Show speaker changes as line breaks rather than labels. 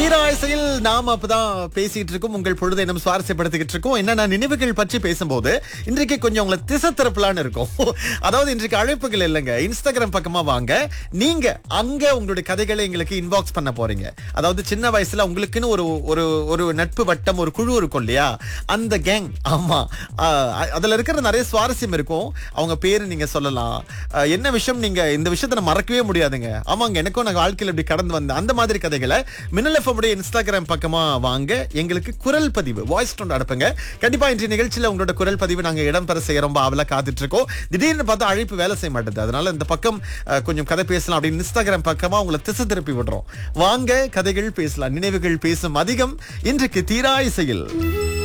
தீராயசையில் நாம அப்பதான் பேசிட்டு இருக்கோம் உங்கள் பொழுதை நம்ம சுவாரஸ்யப்படுத்திக்கிட்டு இருக்கோம் என்னன்னா நினைவுகள் பற்றி பேசும்போது இன்றைக்கு கொஞ்சம் உங்களை திசை திருப்பலான்னு இருக்கும் அதாவது இன்றைக்கு அழைப்புகள் இல்லைங்க இன்ஸ்டாகிராம் பக்கமா வாங்க நீங்க அங்க உங்களுடைய கதைகளை எங்களுக்கு இன்பாக்ஸ் பண்ண போறீங்க அதாவது சின்ன வயசுல உங்களுக்குன்னு ஒரு ஒரு ஒரு நட்பு வட்டம் ஒரு குழு இருக்கும் இல்லையா அந்த கேங் ஆமா ஆஹ் அதுல இருக்கிற நிறைய சுவாரஸ்யம் இருக்கும் அவங்க பேரு நீங்க சொல்லலாம் ஆஹ் என்ன விஷயம் நீங்க இந்த விஷயத்தை நான் மறக்கவே முடியாதுங்க ஆமாங்க எனக்கும் நான் வாழ்க்கையில் இப்படி கடந்து வந்தேன் அந்த மாதிரி கதைகளை மின்னல் FM உடைய இன்ஸ்டாகிராம் பக்கமா வாங்க எங்களுக்கு குரல் பதிவு வாய்ஸ் டோன் அனுப்புங்க கண்டிப்பா இன்றைய நிகழ்ச்சியில உங்களோட குரல் பதிவு நாங்க இடம்பெற செய்ய ரொம்ப அவல காத்துட்டு இருக்கோம் திடீர்னு பார்த்தா அழைப்பு வேலை செய்ய மாட்டேது அதனால இந்த பக்கம் ஆஹ் கொஞ்சம் கதை பேசலாம் அப்படின்னு இன்ஸ்டாகிராம் பக்கமா உங்களை திசை திருப்பி விடுறோம் வாங்க கதைகள் பேசலாம் நினைவுகள் பேசும் அதிகம் இன்றைக்கு தீரா இசையில்